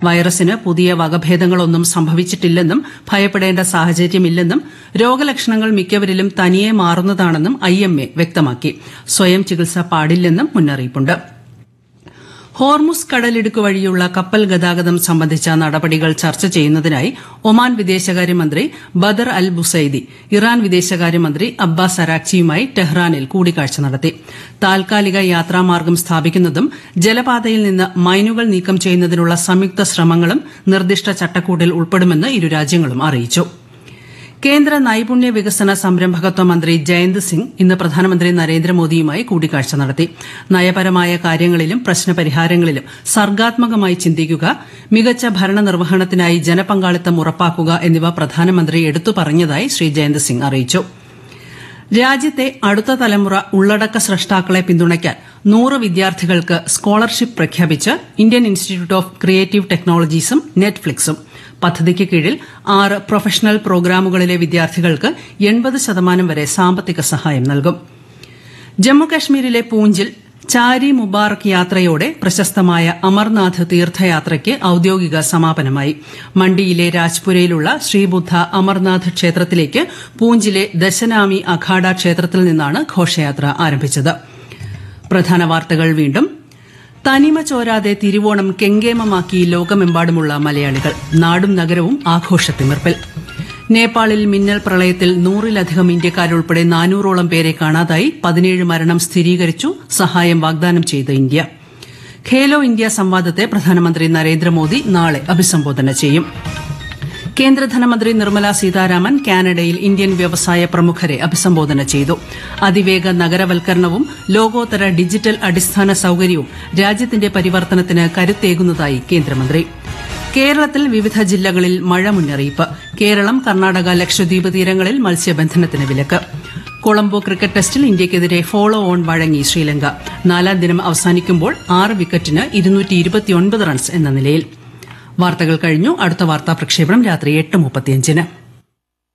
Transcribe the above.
വൈറസിന് പുതിയ വകഭേദങ്ങളൊന്നും സംഭവിച്ചിട്ടില്ലെന്നും ഭയപ്പെടേണ്ട സാഹചര്യമില്ലെന്നും രോഗലക്ഷണങ്ങൾ മിക്കവരിലും തനിയെ മാറുന്നതാണെന്നും ഐഎംഎ വ്യക്തമാക്കി സ്വയം ചികിത്സ പാടില്ലെന്നും മുന്നറിയിപ്പുണ്ട് ഹോർമുസ് കടലിടുക്ക് വഴിയുള്ള കപ്പൽ ഗതാഗതം സംബന്ധിച്ച നടപടികൾ ചർച്ച ചെയ്യുന്നതിനായി ഒമാൻ വിദേശകാര്യമന്ത്രി ബദർ അൽ ബുസൈദി ഇറാൻ വിദേശകാര്യമന്ത്രി അബ്ബാസ് അരാക്ചിയുമായി ടെഹ്റാനിൽ കൂടിക്കാഴ്ച നടത്തി താൽക്കാലിക യാത്രാമാർഗം സ്ഥാപിക്കുന്നതും ജലപാതയിൽ നിന്ന് മൈനുകൾ നീക്കം ചെയ്യുന്നതിനുള്ള സംയുക്ത ശ്രമങ്ങളും നിർദ്ദിഷ്ട ചട്ടക്കൂട്ടിൽ ഉൾപ്പെടുമെന്ന് ഇരു രാജ്യങ്ങളും അറിയിച്ചു കേന്ദ്ര നൈപുണ്യ വികസന സംരംഭകത്വ മന്ത്രി ജയന്ത് സിംഗ് ഇന്ന് പ്രധാനമന്ത്രി നരേന്ദ്രമോദിയുമായി കൂടിക്കാഴ്ച നടത്തി നയപരമായ കാര്യങ്ങളിലും പ്രശ്നപരിഹാരങ്ങളിലും സർഗാത്മകമായി ചിന്തിക്കുക മികച്ച ഭരണനിർവഹണത്തിനായി ജനപങ്കാളിത്തം ഉറപ്പാക്കുക എന്നിവ പ്രധാനമന്ത്രി എടുത്തു പറഞ്ഞതായി ശ്രീ ജയന്ത് സിംഗ് അറിയിച്ചു രാജ്യത്തെ അടുത്ത തലമുറ ഉള്ളടക്ക സ്രഷ്ടാക്കളെ പിന്തുണയ്ക്കാൻ നൂറ് വിദ്യാർത്ഥികൾക്ക് സ്കോളർഷിപ്പ് പ്രഖ്യാപിച്ച് ഇന്ത്യൻ ഇൻസ്റ്റിറ്റ്യൂട്ട് ഓഫ് ക്രിയേറ്റീവ് ടെക്നോളജീസും നെറ്റ്ഫ്ലിക്സും പദ്ധതിക്ക് കീഴിൽ ആറ് പ്രൊഫഷണൽ പ്രോഗ്രാമുകളിലെ വിദ്യാർത്ഥികൾക്ക് എൺപത് ശതമാനം വരെ സാമ്പത്തിക സഹായം നൽകും ജമ്മുകശ്മീരിലെ പൂഞ്ചിൽ ചാരി മുബാറക് യാത്രയോടെ പ്രശസ്തമായ അമർനാഥ് തീർത്ഥയാത്രയ്ക്ക് ഔദ്യോഗിക സമാപനമായി മണ്ടിയിലെ രാജ്പുരയിലുള്ള ശ്രീബുദ്ധ അമർനാഥ് ക്ഷേത്രത്തിലേക്ക് പൂഞ്ചിലെ ദശനാമി അഖാഡ ക്ഷേത്രത്തിൽ നിന്നാണ് ഘോഷയാത്ര ആരംഭിച്ചത് പ്രധാന വാർത്തകൾ വീണ്ടും തനിമ ചോരാതെ തിരുവോണം കെങ്കേമമാക്കി ലോകമെമ്പാടുമുള്ള മലയാളികൾ നാടും നഗരവും ആഘോഷത്തിമിർപ്പിൽ നേപ്പാളിൽ മിന്നൽ പ്രളയത്തിൽ നൂറിലധികം ഇന്ത്യക്കാരുൾപ്പെടെ നാനൂറോളം പേരെ കാണാതായി പതിനേഴ് മരണം സ്ഥിരീകരിച്ചു സഹായം വാഗ്ദാനം ചെയ്ത് ഇന്ത്യ ഖേലോ ഇന്ത്യ സംവാദത്തെ പ്രധാനമന്ത്രി നരേന്ദ്രമോദി നാളെ അഭിസംബോധന ചെയ്യും കേന്ദ്ര ധനമന്ത്രി നിർമ്മല സീതാരാമൻ കാനഡയിൽ ഇന്ത്യൻ വ്യവസായ പ്രമുഖരെ അഭിസംബോധന ചെയ്തു അതിവേഗ നഗരവൽക്കരണവും ലോകോത്തര ഡിജിറ്റൽ അടിസ്ഥാന സൌകര്യവും രാജ്യത്തിന്റെ പരിവർത്തനത്തിന് കരുത്തേകുന്നതായി കേന്ദ്രമന്ത്രി കേരളത്തിൽ വിവിധ ജില്ലകളിൽ മഴ മുന്നറിയിപ്പ് കേരളം കർണാടക ലക്ഷദ്വീപ് തീരങ്ങളിൽ മത്സ്യബന്ധനത്തിന് വിലക്ക് കൊളംബോ ക്രിക്കറ്റ് ടെസ്റ്റിൽ ഇന്ത്യയ്ക്കെതിരെ ഫോളോ ഓൺ വഴങ്ങി ശ്രീലങ്ക നാലാം ദിനം അവസാനിക്കുമ്പോൾ ആറ് വിക്കറ്റിന് റൺസ് എന്ന നിലയിൽ വാർത്തകൾ കഴിഞ്ഞു അടുത്ത വാർത്താ പ്രക്ഷേപണം രാത്രി എട്ട് മുപ്പത്തിയഞ്ചിന്